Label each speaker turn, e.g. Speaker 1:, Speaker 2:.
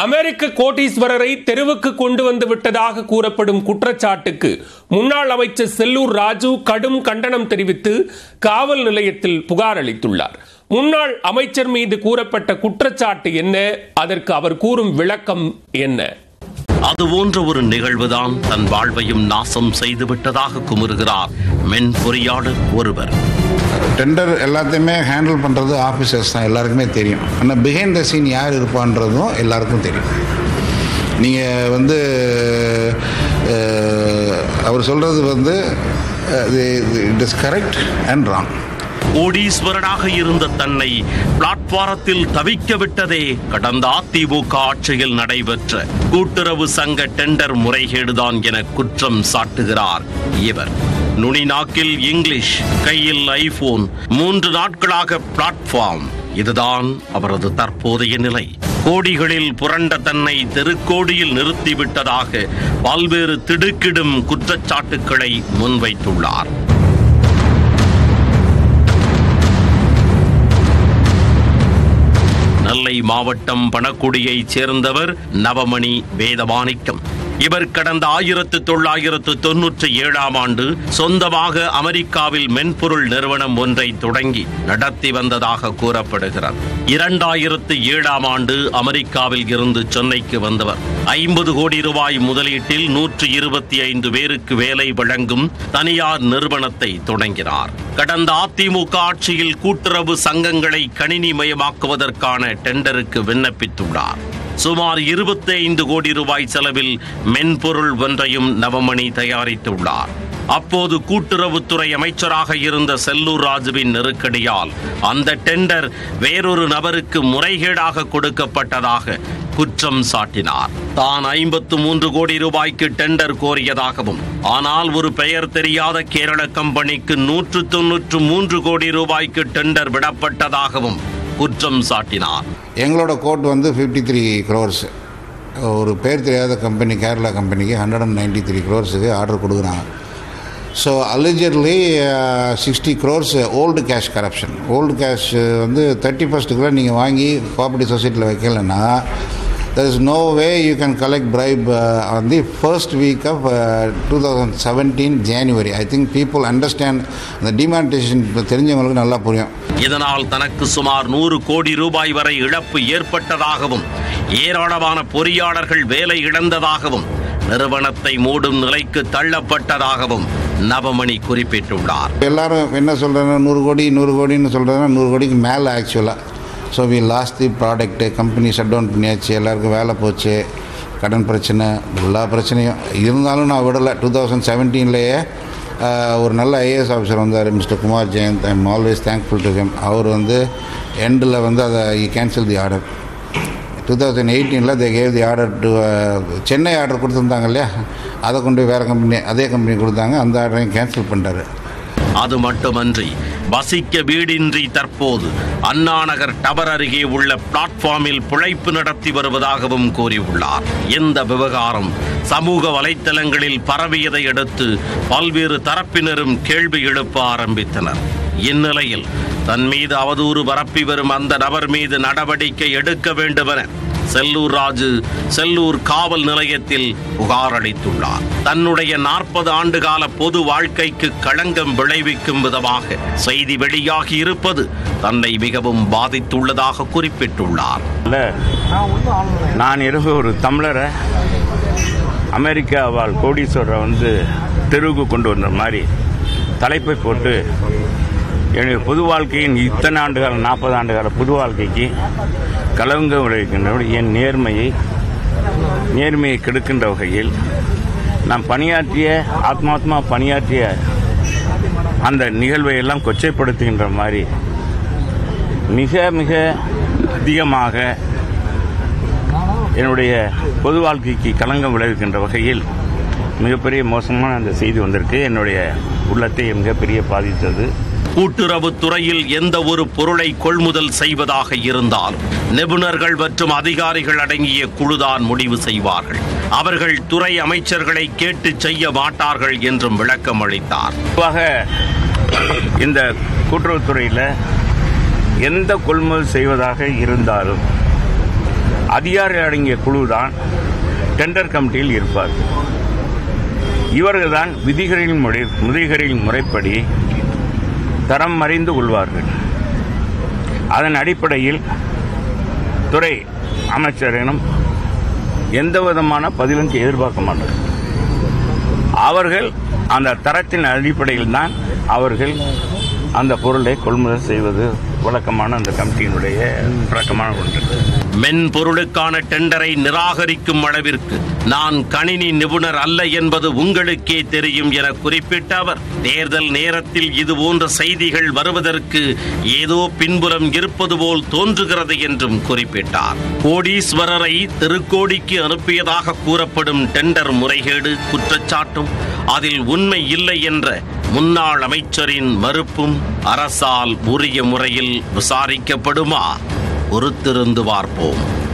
Speaker 1: அமெரிக்க கோட்டீஸ்வரரை தெருவுக்கு கொண்டு வந்து விட்டதாக கூறப்படும் குற்றச்சாட்டுக்கு முன்னாள் அமைச்சர் செல்லூர் ராஜு கடும் கண்டனம் தெரிவித்து காவல் நிலையத்தில் புகார் அளித்துள்ளார் முன்னாள் அமைச்சர் மீது கூறப்பட்ட குற்றச்சாட்டு என்ன அதற்கு அவர் கூறும் விளக்கம் என்ன
Speaker 2: அது போன்ற ஒரு நிகழ்வுதான் தன் வாழ்வையும் நாசம் செய்துவிட்டதாக குமுறுகிறார் மென் பொறியாளர் ஒருவர்
Speaker 3: டெண்டர் எல்லாத்தையுமே ஹேண்டில் பண்ணுறது ஆஃபீஸர்ஸ் தான் எல்லாருக்குமே தெரியும் ஆனால் பிஹைண்ட் த சீன் யார் இருப்பான்றதும் எல்லாருக்கும் தெரியும் நீங்கள் வந்து அஹ், அவர் சொல்கிறது வந்து it is correct and wrong
Speaker 2: கோடீஸ்வரனாக இருந்த தன்னை பிளாட்பாரத்தில் தவிக்க விட்டதே கடந்த அதிமுக ஆட்சியில் நடைபெற்ற கூட்டுறவு சங்க டெண்டர் முறைகேடுதான் என குற்றம் சாட்டுகிறார் இவர் நுனி நாக்கில் இங்கிலீஷ் கையில் ஐபோன் மூன்று நாட்களாக பிளாட்ஃபார்ம் இதுதான் அவரது தற்போதைய நிலை கோடிகளில் புரண்ட தன்னை தெருக்கோடியில் நிறுத்திவிட்டதாக பல்வேறு திடுக்கிடும் குற்றச்சாட்டுக்களை முன்வைத்துள்ளார் நெல்லை மாவட்டம் பணக்குடியைச் சேர்ந்தவர் நவமணி வேதமாணிக்கம் இவர் கடந்த ஆயிரத்து தொள்ளாயிரத்து தொன்னூற்றி ஏழாம் ஆண்டு சொந்தமாக அமெரிக்காவில் மென்பொருள் நிறுவனம் ஒன்றை தொடங்கி நடத்தி வந்ததாக கூறப்படுகிறது இரண்டாயிரத்து ஏழாம் ஆண்டு அமெரிக்காவில் இருந்து சென்னைக்கு வந்தவர் ஐம்பது கோடி ரூபாய் முதலீட்டில் நூற்று இருபத்தி ஐந்து பேருக்கு வேலை வழங்கும் தனியார் நிறுவனத்தை தொடங்கினார் கடந்த அதிமுக ஆட்சியில் கூட்டுறவு சங்கங்களை கணினிமயமாக்குவதற்கான டெண்டருக்கு விண்ணப்பித்துள்ளார் சுமார் 25 கோடி ரூபாய் செலவில் மென்பொருள் ஒன்றையும் நவமணி தயாரித்துள்ளார் அப்போது கூட்டுறவுத்துறை அமைச்சராக இருந்த செல்லூர் ராஜுவின் நெருக்கடியால் அந்த டெண்டர் வேறொரு நபருக்கு முறைகேடாக கொடுக்கப்பட்டதாக குற்றம் சாட்டினார் தான் ஐம்பத்து மூன்று கோடி ரூபாய்க்கு டெண்டர் கோரியதாகவும் ஆனால் ஒரு பெயர் தெரியாத கேரள கம்பெனிக்கு நூற்று தொன்னூற்று மூன்று கோடி ரூபாய்க்கு டெண்டர் விடப்பட்டதாகவும் குற்றம் சாட்டினார்
Speaker 3: எங்களோட கோட் வந்து ஃபிஃப்டி த்ரீ க்ரோர்ஸ் ஒரு பேர் தெரியாத கம்பெனி கேரளா கம்பெனிக்கு ஹண்ட்ரட் அண்ட் நைன்டி த்ரீ க்ரோர்ஸுக்கு ஆர்டர் கொடுக்குறாங்க so allegedly sixty crores old cash corruption old cash வந்து தேர்ட்டி ஃபஸ்ட்டுக்குள்ளே நீங்கள் வாங்கி கோஆபரேட்டிவ் சொசைட்டியில் வைக்கலைன்னா there is no way you can collect bribe uh, on the first week of uh, 2017 January. I think people understand the demonetization தெரிஞ்சவங்களுக்கு நல்லா புரியும்
Speaker 2: இதனால் தனக்கு சுமார் நூறு கோடி ரூபாய் வரை இழப்பு ஏற்பட்டதாகவும் ஏராளமான பொறியாளர்கள் வேலை இழந்ததாகவும் நிறுவனத்தை மூடும் நிலைக்கு தள்ளப்பட்டதாகவும் நவமணி குறிப்பிட்டுள்ளார்
Speaker 3: எல்லாரும் என்ன சொல்கிறாங்க நூறு கோடி நூறு கோடின்னு சொல்கிறாங்க நூறு கோடிக்கு மேலே ஆக்சுவலாக so we lost the product company shut down பண்ணியாச்சு எல்லாருக்கும் வேலை போச்சு கடன் பிரச்சனை எல்லா பிரச்சனையும் இருந்தாலும் நான் விடலை டூ தௌசண்ட் செவன்டீன்லேயே ஒரு நல்ல ஐஏஎஸ் ஆஃபீஸர் வந்தார் mister Kumar Jayanth I am always thankful to him அவர் வந்து எண்டில் வந்து அதை ஈ cancel the order two thousand எயிட்டீனில் they gave the order to Chennai order கொடுத்துருந்தாங்க இல்லையா அதை கொண்டு போய் வேறு கம்பெனி அதே கம்பெனி கொடுத்தாங்க அந்த ஆர்டரையும் கேன்சல் பண்ணிட்டாரு
Speaker 2: அது மட்டுமன்றி வசிக்க வீடின்றி தற்போது அண்ணா நகர் டவர் அருகே உள்ள பிளாட்ஃபார்மில் பிழைப்பு நடத்தி வருவதாகவும் கூறியுள்ளார் இந்த விவகாரம் சமூக வலைத்தளங்களில் பரவியதை அடுத்து பல்வேறு தரப்பினரும் கேள்வி எழுப்ப ஆரம்பித்தனர் இந்நிலையில் தன் மீது அவதூறு பரப்பி வரும் அந்த நபர் மீது நடவடிக்கை எடுக்க வேண்டுமென செல்லூர் ராஜு செல்லூர் காவல் நிலையத்தில் புகார் அளித்துள்ளார் தன்னுடைய நாற்பது ஆண்டுகால பொது வாழ்க்கைக்கு களங்கம் விளைவிக்கும் விதமாக செய்தி வெளியாகி இருப்பது தன்னை மிகவும் பாதித்துள்ளதாக குறிப்பிட்டுள்ளார்
Speaker 4: இல்ல நான் இருந்த ஒரு தமிழரை அமெரிக்காவால் கோடீஸ்வரரை வந்து தெருவுக்கு கொண்டு வந்த மாதிரி தலைப்பை போட்டு என்னுடைய பொது வாழ்க்கையின் இத்தனை ஆண்டுகால நாற்பது ஆண்டுகால பொது வாழ்க்கைக்கு கலங்க விளைவிக்கின்ற என் நேர்மையை நேர்மையை கெடுக்கின்ற வகையில் நான் பணியாற்றிய ஆத்மாத்மா பணியாற்றிய அந்த நிகழ்வை எல்லாம் கொச்சைப்படுத்துகின்ற மாதிரி மிக மிக அதிகமாக என்னுடைய பொது வாழ்க்கைக்கு களங்கம் விளைவிக்கின்ற வகையில் மிகப்பெரிய மோசமான அந்த செய்தி வந்திருக்கு என்னுடைய உள்ளத்தை மிகப்பெரிய பாதித்தது
Speaker 2: கூட்டுறவுத் துறையில் எந்த ஒரு பொருளை கொள்முதல் செய்வதாக இருந்தாலும் நிபுணர்கள் மற்றும் அதிகாரிகள் அடங்கிய குழுதான் முடிவு செய்வார்கள் அவர்கள் துறை அமைச்சர்களை கேட்டு செய்ய மாட்டார்கள் என்றும் விளக்கம் அளித்தார்
Speaker 4: பொதுவாக இந்த கூட்டுறவுத்துறையில் எந்த கொள்முதல் செய்வதாக இருந்தாலும் அதிகாரிகள் அடங்கிய குழுதான் டெண்டர் கமிட்டியில் இருப்பார்கள் இவர்கள்தான் விதிகளின் முறை விதிகளின் முறைப்படி தரம் அறிந்து கொள்வார்கள் அதன் அடிப்படையில் துறை அமைச்சரிடம் எந்த விதமான பதிலும் எதிர்பார்க்க மாட்டார்கள் அவர்கள் அந்த தரத்தின் அடிப்படையில் தான் அவர்கள் அந்த பொருளை கொள்முதல் செய்வது வழக்கமான அந்த கமிட்டியினுடைய வழக்கமான ஒன்று
Speaker 2: மென்பொருளுக்கான டெண்டரை நிராகரிக்கும் அளவிற்கு நான் கணினி நிபுணர் அல்ல என்பது உங்களுக்கே தெரியும் என குறிப்பிட்ட அவர் தேர்தல் நேரத்தில் இது போன்ற செய்திகள் வருவதற்கு ஏதோ பின்புலம் இருப்பது போல் தோன்றுகிறது என்றும் குறிப்பிட்டார் கோடீஸ்வரரை திருக்கோடிக்கு அனுப்பியதாக கூறப்படும் டெண்டர் முறைகேடு குற்றச்சாட்டும் அதில் உண்மை இல்லை என்ற முன்னாள் அமைச்சரின் மறுப்பும் அரசால் உரிய முறையில் விசாரிக்கப்படுமா பொறுத்திருந்து பார்ப்போம்